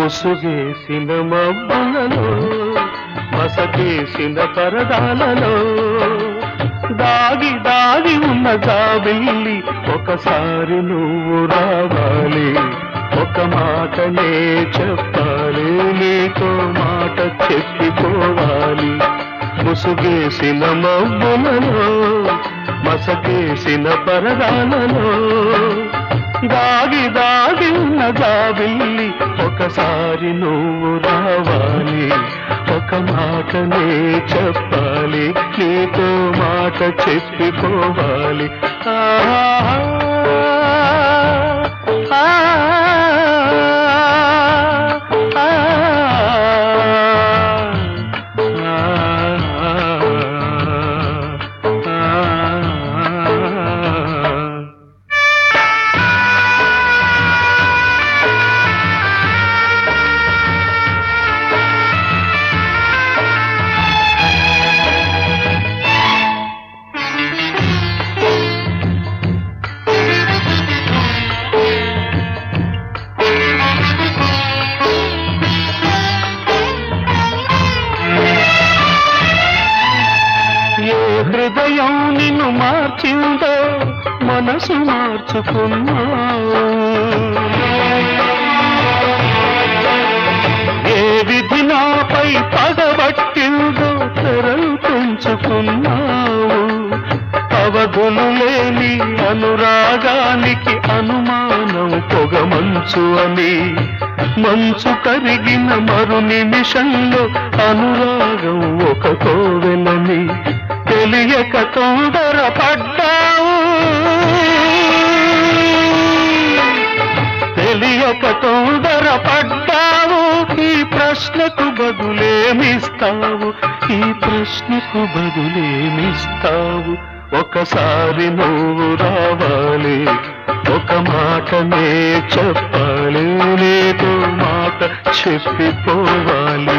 ముసుగేసిన మబ్బులలో మసకేసిన పరదాలలో దాగి దాగి ఉన్న జాబిల్లి ఒకసారి నువ్వు రావాలి ఒక మాటనే చెప్పాలి నీతో మాట చెప్పిపోవాలి ముసుగేసిన మబ్బులలో మసకేసిన పరదాలలో దాగి దాగి ఉన్న జాబిల్లి ఒకసారి నువ్వు రావాలి ఒక మాటనే చెప్పాలి నీతో మాట చెప్పిపోవాలి ఆహా, ఆ, ఆ, ఆ, ఆ. ఏ హృదయం నిన్ను మార్చిందో మనసు మార్చుకున్నావు ఏ విధి నాపై పగబట్టిందో తెరలు పెంచుకున్నావు అవధులు లేని అనురాగానికి అనుమానం పొగ మంచు అని మంచు కరిగిన మరు నిమిషంలో అనురాగం ఒక కోవెలని తెలియక తొందర పడ్డావు తెలియక తొందర పడ్డావు ఈ ప్రశ్నకు బదులేమిస్తావు ఈ ప్రశ్నకు బదులేమిస్తావు ఒకసారి నువ్వు రావాలి ఒక మాటనే చెప్పాలి నీతో మాట చెప్పిపోవాలి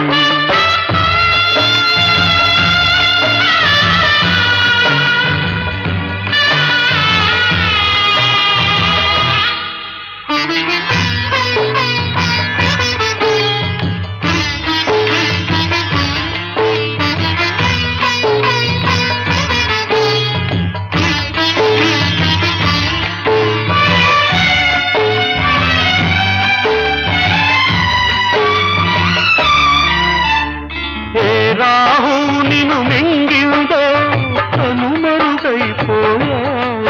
ఏ రాహు నిన్ను మింగిందో కనుమరుగైపోయా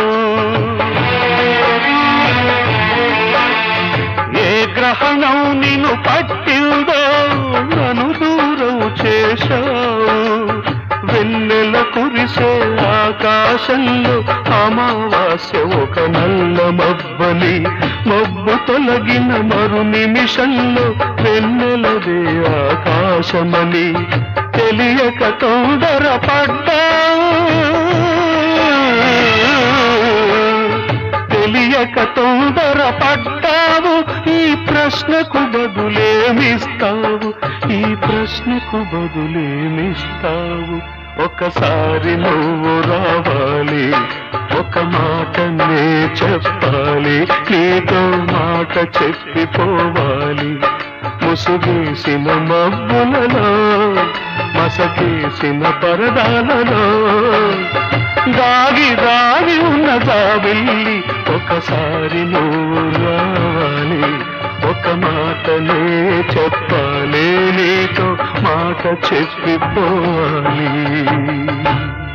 ఏ గ్రహణం నిన్ను పట్టిందో నన్ను దూరం చేశావు వెన్నెల కురిసే ఆకాశంలో అమావాస్య ఒక నల్ల మబ్బని మబ్బు తొలగిన మరు నిమిషంలో వెన్నెలదే ఆకాశమని తెలియక తొందర తెలియక తొందర పడ్డావు ఈ ప్రశ్నకు బదులేమిస్తావు ఈ ప్రశ్నకు బదులేమిస్తావు ఒకసారి నువ్వు రావాలి ఒక మాటనే చెప్పాలి నీతో మాట చెప్పిపోవాలి ముసుగేసిన మబ్బులలో మసకేసిన పరదాలలో దాగి దాగి ఉన్న జాబిల్లి ఒకసారి నువ్వు రావాలి ఒక మాటనే చెప్పాలి నీతో మాట చెప్పిపోవాలి